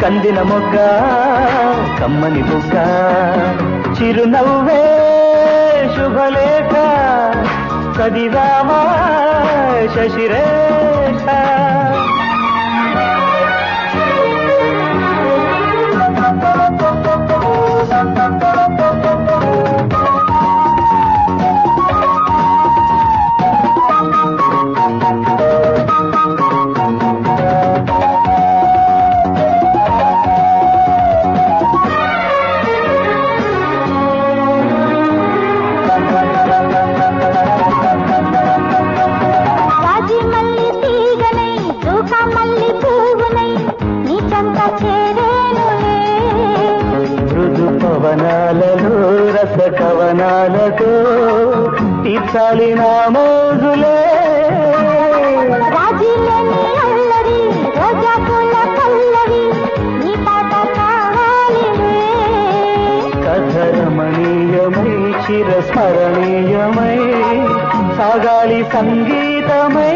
కందిన మొగ్గ కమ్మని బుగ్గ చిరునవ్వే శుభలేఖ చదివామా శశిరేఖ రాజీ మల్లి తీగనై దూక మల్లి పువ్వునై నీ చెంత చేరేనులే మృదు పవనాలలో రస కవనాలతో తీర్చాలి నా మోజులే రాజీ లేని అల్లరి రోజా పూల పల్లవి నీ పాట కావాలిలే కథరమణీయమై చిరస్మరణీయమై సాగాలి సంగీతమై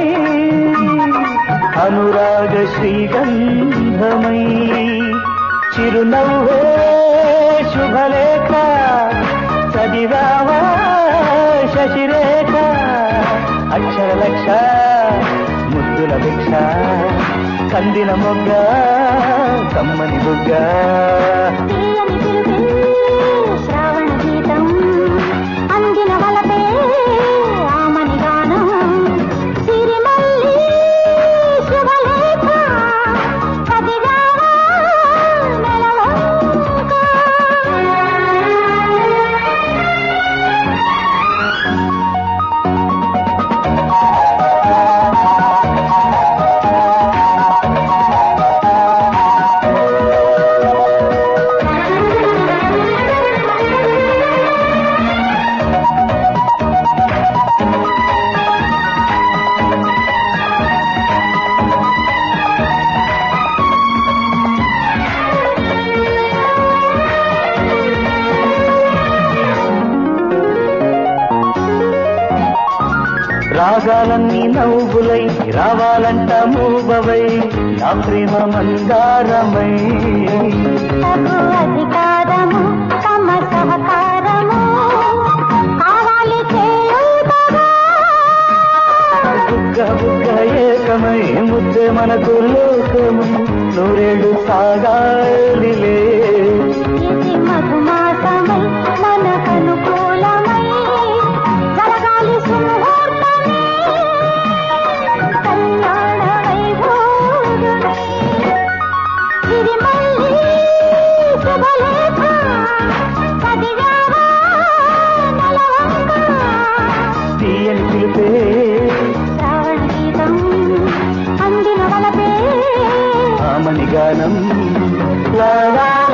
అనురాగ శ్రీగంధమై చిరునవ్వే శుభలేఖ చదివావా శశిరేఖ అక్షర లక్ష ముద్దుల భిక్ష కందిన మొగ్గ కమ్మని బుగ్గ తీయని పిలుపే శ్రావణ గీతం అందిన వలపే ఆమని గానం సిరిమల్లి శుభలేఖ కదిగావా నెలవంక రాగాలన్నీ నవ్వులై రావాలంట మూబవై నా ప్రేమ మందారమై తగు అధికారము తమ సహకారము కావాలి చేయుటగా బుగ్గ బుగ్గ ఏకమై ముద్దే మనకు లోకము నూరేళ్ళు సాగాలిలే ఇది మధుమాసమై మనకనుకూలమై జరగాలి సుముహూర్తమే కళ్యాణ వైభోగమై సిరిమల్లి శుభలేఖ కదిగావా నెలవంక తీయని పిలిపే శ్రావణ గీతం అందిన వలపే ఆమని గానం లాలా